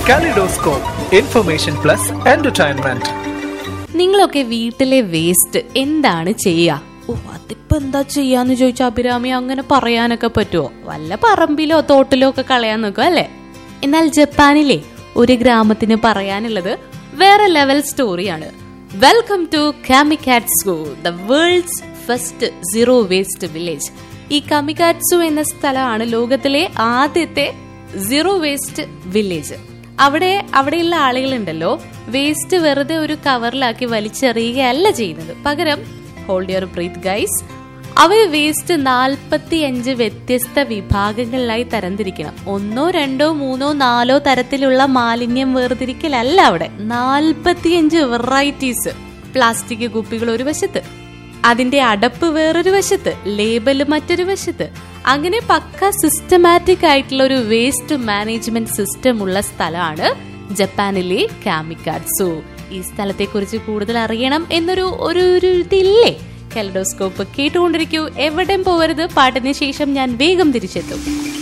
Kaleidoscope, information plus entertainment. നിങ്ങളൊക്കെ വീട്ടിലെ waste എന്താണ് ചെയ്യുക ഓ അതിപ്പോ എന്താ ചെയ്യാന്ന് ചോദിച്ചാൽ അഭിരാമി അങ്ങനെ പറയാനൊക്കെ പറ്റുമോ വല്ല പറമ്പിലോ തോട്ടിലോ ഒക്കെ കളയാൻ നോക്കുക അല്ലേ എന്നാൽ ജപ്പാനിലെ ഒരു ഗ്രാമത്തിന് പറയാനുള്ളത് വേറെ ലെവൽ സ്റ്റോറിയാണ് welcome to Kamikatsu the world's first zero waste village ഈ കമിക്കാറ്റ്സു എന്ന സ്ഥലമാണ് ലോകത്തിലെ ആദ്യത്തെ സീറോ വേസ്റ്റ് വില്ലേജ് അവിടെ അവിടെയുള്ള ആളുകളുണ്ടല്ലോ വേസ്റ്റ് വെറുതെ ഒരു കവറിലാക്കി വലിച്ചെറിയുകയല്ല ചെയ്യുന്നത് പകരം ഹോൾഡ് യുവർ ബ്രീത്ത് ഗൈസ് അവര് വേസ്റ്റ് നാൽപ്പത്തി അഞ്ച് വ്യത്യസ്ത വിഭാഗങ്ങളിലായി തരംതിരിക്കണം ഒന്നോ രണ്ടോ മൂന്നോ നാലോ തരത്തിലുള്ള മാലിന്യം വേർതിരിക്കലല്ല അവിടെ നാൽപ്പത്തിയഞ്ച് വെറൈറ്റീസ് പ്ലാസ്റ്റിക് കുപ്പികൾ ഒരു വശത്ത് അതിന്റെ അടപ്പ് വേറൊരു വശത്ത് ലേബല് മറ്റൊരു വശത്ത് അങ്ങനെ പക്ക സിസ്റ്റമാറ്റിക് ആയിട്ടുള്ള ഒരു വേസ്റ്റ് മാനേജ്മെന്റ് സിസ്റ്റം ഉള്ള സ്ഥലമാണ് ജപ്പാനിലെ കാമിക്കാട്സു ഈ സ്ഥലത്തെ കുറിച്ച് കൂടുതൽ അറിയണം എന്നൊരു ഒരു ഒരു ഇതില്ലേ കെലഡോസ്കോപ്പ് കേട്ടുകൊണ്ടിരിക്കൂ എവിടെയും പോകരുത് പാട്ടിന് ശേഷം ഞാൻ വേഗം തിരിച്ചെത്തും